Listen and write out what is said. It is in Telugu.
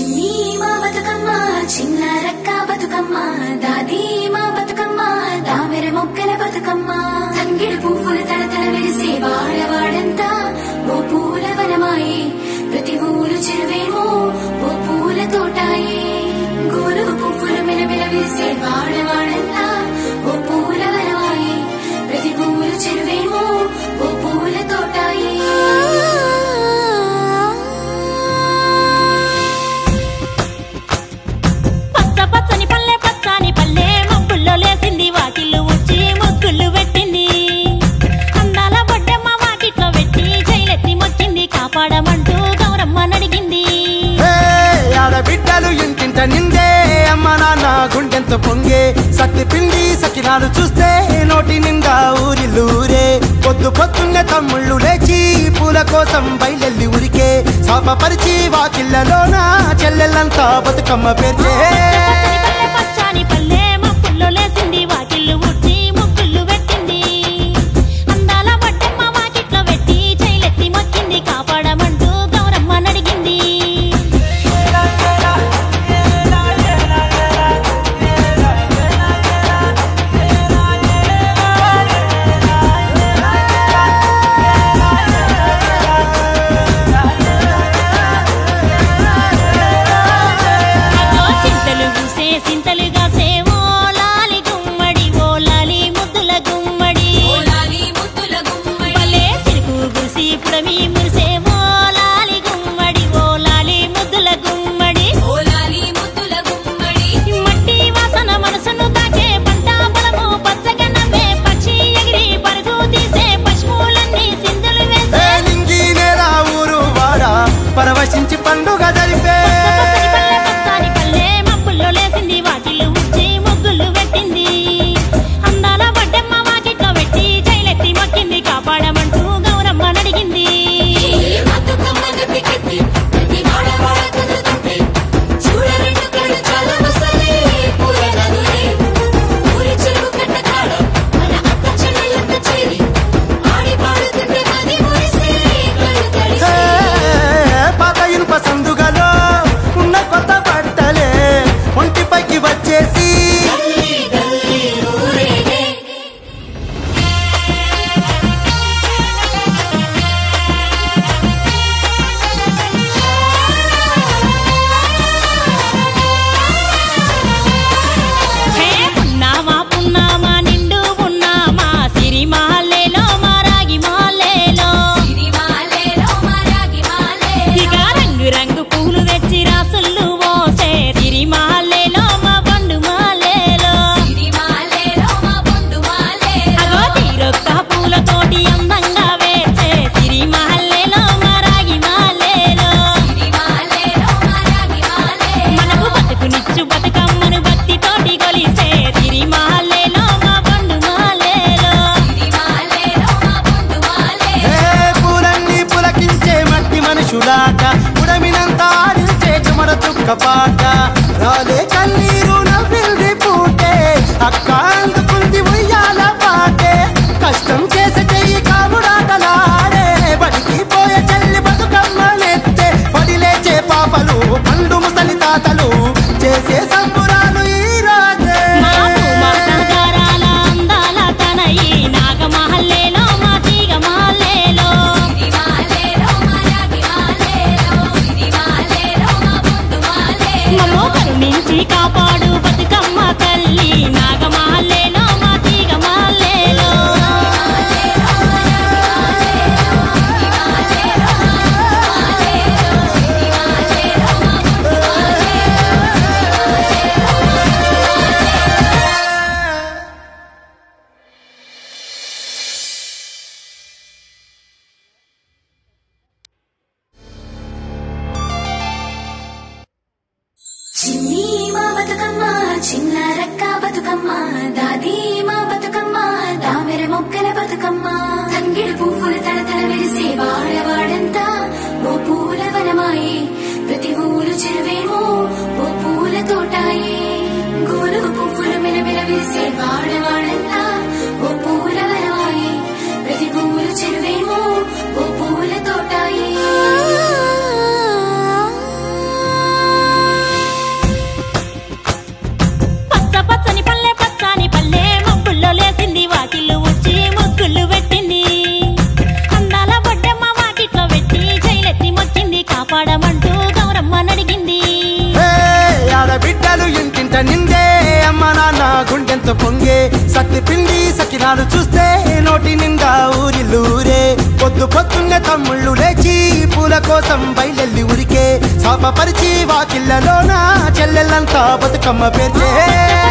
చిన్ని మా బతుకమ్మ చిన్న రక్క బతుకమ్మ దాది మా బతుకమ్మ దామెర మొక్కల బతుకమ్మ తంగిడు పువ్వులు తడతడ మెరిసే వాడవాడంతా ఓ పూల వనమాయే ప్రతి ఊరు చెరువేమో ఓ పూల తోటాయే గోరుగు పువ్వులు మెలమెల విరిసే వాడవాడంతా ఓ పూల వనమాయే ప్రతి ఊరు చెరువేమో ఓ పూల తోటాయే పచ్చ పచ్చని పల్లె పచ్చని పల్లె మబ్బుల్లో లేసింది వాకిళ్ళు ఉచ్చి ముగ్గులు పెట్టింది అందాల బొడ్డమ్మ వాకిట్లో పెట్టి జైలెత్తి మొచ్చింది కాపాడమంటూ గౌరమ్మ నడిగింది హే, ఆడబిడ్డలు ఇంటింట నిందే అమ్మ నాన్న గుండెంత పొంగే సత్తి పిండి సకినాలు చూస్తే నోటి నిండా ఊరిల్లూరే పొద్దు పొద్దున్నే తమ్ముళ్ళు లేచి పూల కోసం బయలెల్లి ఉరికే శాపపరిచి వాకిళ్ళలోన చెల్లెళ్ళంతా బతుకమ్మ పేర్చే పచ్చని పల్లె పచ్చని పల్లె మబ్బుల్లో లేసింది వాకిళ్ళు ఉచ్చి ముగ్గులు పెట్టింది అందాల బొడ్డమ్మ వాకిట్లో పెట్టి జైలెత్తి మొచ్చింది కాపాడమంటూ గౌరమ్మ నడిగింది అదో చింతలు పూసే సింతలుగా సేవో లాలి గుమ్మడి ఓ లాలి ముద్దుల గుమ్మడి భలే చిరుకు గురిసి పుడమి మురిసే ఓ లాలి గుమ్మడి ఓ లాలి ముద్దుల గుమ్మడి మట్టి వాసన మనసును తాకే పంట పొలము పచ్చగా నవ్వే పక్షి ఎగిరి పరుగు తీసే పశువులన్నీ సింధులు ఏ వేసే నింగి నేల ఊరు వాడ పరవశించి పండుగ జరిపే పచ్చని పల్లె పచ్చని పల్లె మబ్బుల్లో లేసింది వాకిళ్ళు ఉచ్చి ముగ్గులు పెట్టింది అందాల బడ్డమ్మ వాకిట్లో పెట్టి జైలెత్తి మొక్కింది కాపాడమంటూ గౌరమ్మ నడిగింది హే, పాత ఇనుప సందుగలో ఉన్న కొత్త బట్టలే ఒంటిపైకి వచ్చేసి హే పున్నామా పున్నామా నిండు పున్నామా సిరి మాలేలో మా రాగి మాలేలో ఇక రంగు రంగు పూలు తెచ్చి రాసులు పోసే సిరి మాలేలో మా పండు మాలేలో అగో తీరొక్క పూలతోటి అందంగా వేచే సిరి మాలేలో మా రాగి మాలేలో మనకు బతుకునిచ్చు బతుకమ్మను భక్తితోటి కొలిసే సిరి మాలేలో మా పండు మాలేలో హే, పూలన్నీ పులకించే మట్టి మనుషులాట ఉడమినంత ఆడించే చెమడ చుక్క పాట రాలే కన్నీరు నవ్వింది పూటే అక్క అందుకుంది ఉయ్యాల పాటే కష్టం చేసే చెయ్యి కాముడాటలాడే బడికి పోయే చెల్లి బతుకమ్మనెత్తే పడి లేచే పాపలు పండు ముసలి తాతలు చేసే సంబురాలు ఈ రోజే మా భూమాతాగారాల అందాల తనయి నాగమహల్లేలో మా తీగ మహల్లేలో మమ్మో కరుణించి కాపాడు బతుకమ్మ తల్లి నాగమహల్లేలో మా తీగ మహల్లేలో చిన్ని మా బతుకమ్మ చిన్న రక్క బతుకమ్మ దాది మా బతుకమ్మ దామెర మొక్కల బతుకమ్మ తంగిడు పువ్వులు తడతడ మెరిసే వాడవాడంతా ఓ పూల వనమాయే ప్రతి ఊరు చెరువేమో ఓ పూల తోటాయే గోరుగు పువ్వులు మెలమెల విరిసే వాడవాడంతా ఓ పూల వనమాయే ప్రతి ఊరు చెరువేమో ఓ పూల తోటాయే సత్తి పిండి సకినాలు చూస్తే నోటి నిండా ఊరిల్లూరే పొద్దు పొద్దున్నే తమ్ముళ్ళు లేచి పూల కోసం బయలెల్లి ఉరికే శాపపరిచి వాకిళ్ళలోన చెల్లెళ్ళంతా బతుకమ్మ పేర్చే